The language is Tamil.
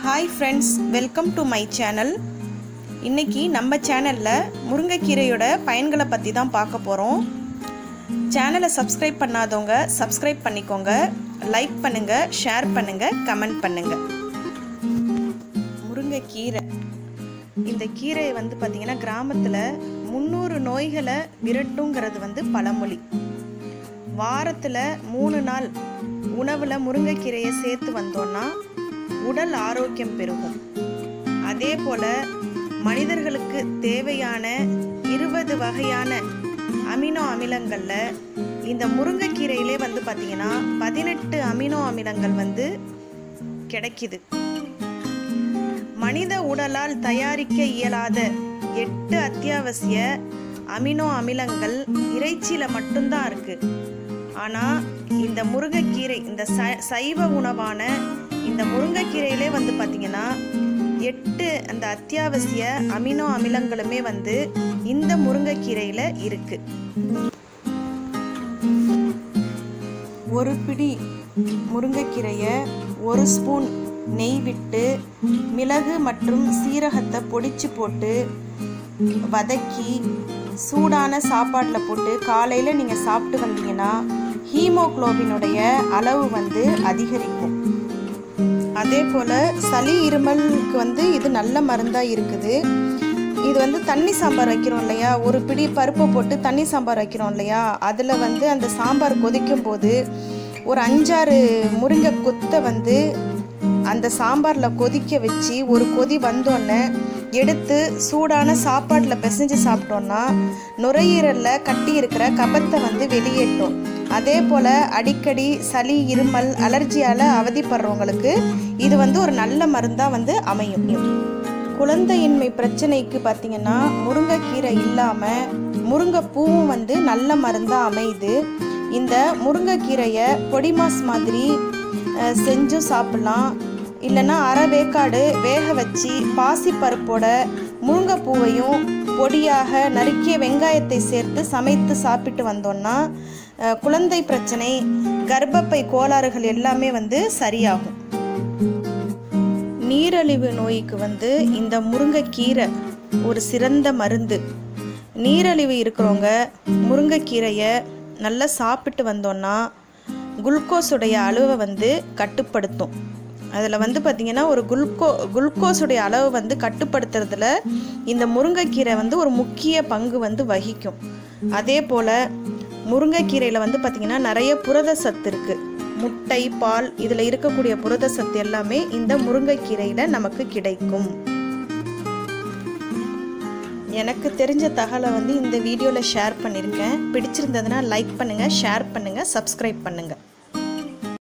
hi friends welcome to my channel இன்னைக்கு நம்ம சேனலில் முருங்கைக்கீரையோட பயன்களை பற்றி தான் பார்க்க போகிறோம் சேனலை சப்ஸ்கிரைப் பண்ணாதவங்க சப்ஸ்கிரைப் பண்ணிக்கோங்க லைக் பண்ணுங்கள் ஷேர் பண்ணுங்கள் கமெண்ட் பண்ணுங்கள் முருங்கைக்கீரை இந்த கீரையை வந்து பார்த்திங்கன்னா கிராமத்தில் முந்நூறு நோய்களை விரட்டுங்கிறது வந்து பழமொழி வாரத்தில் மூணு நாள் உணவில் முருங்கைக்கீரையை சேர்த்து வந்தோன்னா உடல் ஆரோக்கியம் பெருகும் அதே போல் மனிதர்களுக்கு தேவையான இருபது வகையான அமினோ அமிலங்களில் இந்த முருங்கைக்கீரையிலே வந்து பார்த்திங்கன்னா பதினெட்டு அமினோ அமிலங்கள் வந்து கிடைக்குது மனித உடலால் தயாரிக்க இயலாத எட்டு அத்தியாவசிய அமினோ அமிலங்கள் இறைச்சியில் மட்டும்தான் இருக்குது ஆனால் இந்த முருங்கைக்கீரை இந்த ச சைவ உணவான இந்த முருங்கைக்கீரையிலே வந்து பார்த்திங்கன்னா எட்டு அந்த அத்தியாவசிய அமினோ அமிலங்களுமே வந்து இந்த முருங்கைக்கீரையில் இருக்குது ஒரு பிடி முருங்கைக்கீரையை ஒரு ஸ்பூன் நெய் விட்டு மிளகு மற்றும் சீரகத்தை பொடிச்சு போட்டு வதக்கி சூடான சாப்பாட்டில் போட்டு காலையில் நீங்கள் சாப்பிட்டு வந்தீங்கன்னா ஹீமோக்ளோபினுடைய அளவு வந்து அதிகரிக்கும் அதே போல் சளி இருமலுக்கு வந்து இது நல்ல மருந்தாக இருக்குது இது வந்து தண்ணி சாம்பார் வைக்கிறோம் இல்லையா ஒரு பிடி பருப்பை போட்டு தண்ணி சாம்பார் வைக்கிறோம் இல்லையா அதில் வந்து அந்த சாம்பார் கொதிக்கும் போது ஒரு அஞ்சாறு முருங்கை கொத்தை வந்து அந்த சாம்பாரில் கொதிக்க வச்சு ஒரு கொதி வந்தோடனே எடுத்து சூடான சாப்பாட்டில் பிசைஞ்சு சாப்பிட்டோன்னா நுரையீரலில் கட்டி இருக்கிற கபத்தை வந்து வெளியேட்டும் அதே போல் அடிக்கடி சளி இருமல் அலர்ஜியால் அவதிப்படுறவங்களுக்கு இது வந்து ஒரு நல்ல மருந்தாக வந்து அமையும் குழந்தையின்மை பிரச்சனைக்கு பார்த்திங்கன்னா முருங்கைக்கீரை இல்லாமல் முருங்கைப்பூவும் வந்து நல்ல மருந்தாக அமையுது இந்த முருங்கைக்கீரையை பொடிமாஸ் மாதிரி செஞ்சும் சாப்பிட்லாம் இல்லைன்னா அரை வேக்காடு வேக வச்சு பாசிப்பருப்போட முருங்கைப்பூவையும் பொடியாக நறுக்கிய வெங்காயத்தை சேர்த்து சமைத்து சாப்பிட்டு வந்தோன்னா குழந்தை பிரச்சனை கர்ப்பப்பை கோளாறுகள் எல்லாமே வந்து சரியாகும் நீரழிவு நோய்க்கு வந்து இந்த முருங்கைக்கீரை ஒரு சிறந்த மருந்து நீரழிவு இருக்கிறவங்க முருங்கைக்கீரையை நல்லா சாப்பிட்டு வந்தோன்னா குளுக்கோஸுடைய அளவை வந்து கட்டுப்படுத்தும் அதில் வந்து பார்த்திங்கன்னா ஒரு குளுக்கோ குளுக்கோஸுடைய அளவு வந்து கட்டுப்படுத்துறதுல இந்த முருங்கைக்கீரை வந்து ஒரு முக்கிய பங்கு வந்து வகிக்கும் அதே போல் முருங்கைக்கீரையில் வந்து பார்த்திங்கன்னா நிறைய புரத சத்து இருக்குது முட்டை பால் இதில் இருக்கக்கூடிய புரத சத்து எல்லாமே இந்த முருங்கைக்கீரையில் நமக்கு கிடைக்கும் எனக்கு தெரிஞ்ச தகவலை வந்து இந்த வீடியோவில் ஷேர் பண்ணியிருக்கேன் பிடிச்சிருந்ததுன்னா லைக் பண்ணுங்கள் ஷேர் பண்ணுங்கள் சப்ஸ்கிரைப் பண்ணுங்கள்